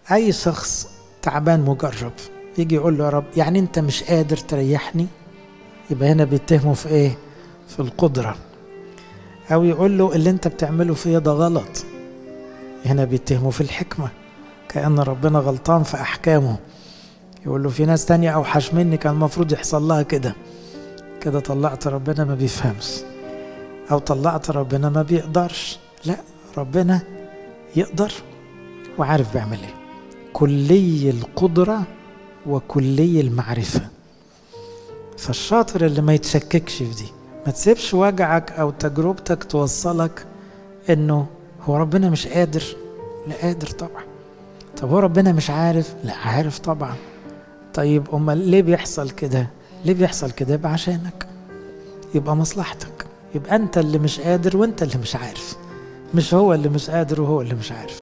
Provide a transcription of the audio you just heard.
اي شخص تعبان مجرب يجي يقول له يا رب يعني انت مش قادر تريحني يبقى هنا بيتهمه في ايه في القدره او يقول له اللي انت بتعمله فيا ده غلط هنا بيتهمه في الحكمه كأن ربنا غلطان في أحكامه يقول له في ناس تانية أوحش مني كان المفروض يحصل لها كده كده طلعت ربنا ما بيفهمش أو طلعت ربنا ما بيقدرش لا ربنا يقدر وعارف بيعمل ايه كلي القدرة وكلي المعرفة فالشاطر اللي ما يتشككش في دي ما تسيبش وجعك أو تجربتك توصلك إنه هو ربنا مش قادر لا قادر طبعا طب هو ربنا مش عارف لا عارف طبعا طيب امال ليه بيحصل كده ليه بيحصل كده يبقى عشانك يبقى مصلحتك يبقى انت اللي مش قادر وانت اللي مش عارف مش هو اللي مش قادر وهو اللي مش عارف